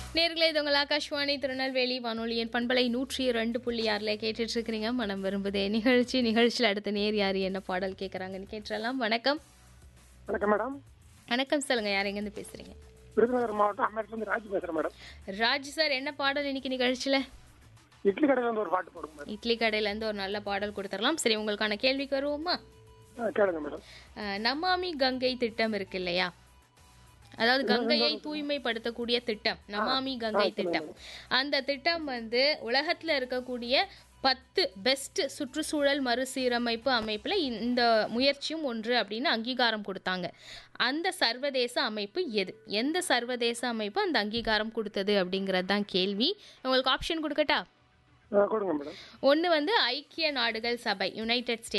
நேர்களே இது உங்கள் ஆகாஷ்வாணி திருநெல்வேலி வானொலியின் பண்பலை நூற்றி ரெண்டு புள்ளி ஆறில் கேட்டுட்டு இருக்கிறீங்க மனம் விரும்புதே நிகழ்ச்சி நிகழ்ச்சியில் அடுத்த நேர் யார் என்ன பாடல் கேட்குறாங்கன்னு கேட்டுறலாம் வணக்கம் வணக்கம் மேடம் வணக்கம் சொல்லுங்க யார் எங்கேருந்து பேசுறீங்க விருதுநகர் மாவட்டம் அம்மேட்லேருந்து ராஜ் பேசுகிறேன் மேடம் ராஜ் சார் என்ன பாடல் இன்னைக்கு நிகழ்ச்சியில் இட்லி கடையில் வந்து ஒரு பாட்டு போடுங்க மேடம் இட்லி கடையிலேருந்து ஒரு நல்ல பாடல் கொடுத்துடலாம் சரி உங்களுக்கான கேள்விக்கு வருவோமா ஆ, கேளுங்க மேடம் அஹ், நமாமி கங்கை திட்டம் இருக்கு இல்லையா அதாவது கங்கையை தூய்மைப்படுத்தக்கூடிய திட்டம் நமாமி கங்கை திட்டம் அந்த திட்டம் வந்து உலகத்துல இருக்கக்கூடிய பத்து பெஸ்ட் சுற்றுச்சூழல் மறுசீரமைப்பு அமைப்புல இந்த முயற்சியும் ஒன்று அப்படின்னு அங்கீகாரம் கொடுத்தாங்க அந்த சர்வதேச அமைப்பு எது எந்த சர்வதேச அமைப்பு அந்த அங்கீகாரம் கொடுத்தது அப்படிங்கிறது தான் கேள்வி உங்களுக்கு ஆப்ஷன் கொடுக்கட்டா ஆ, கொடுங்க மேடம் ஒன்று வந்து ஐக்கிய நாடுகள் சபை யுனைடெட் ஸ்டேட்ஸ்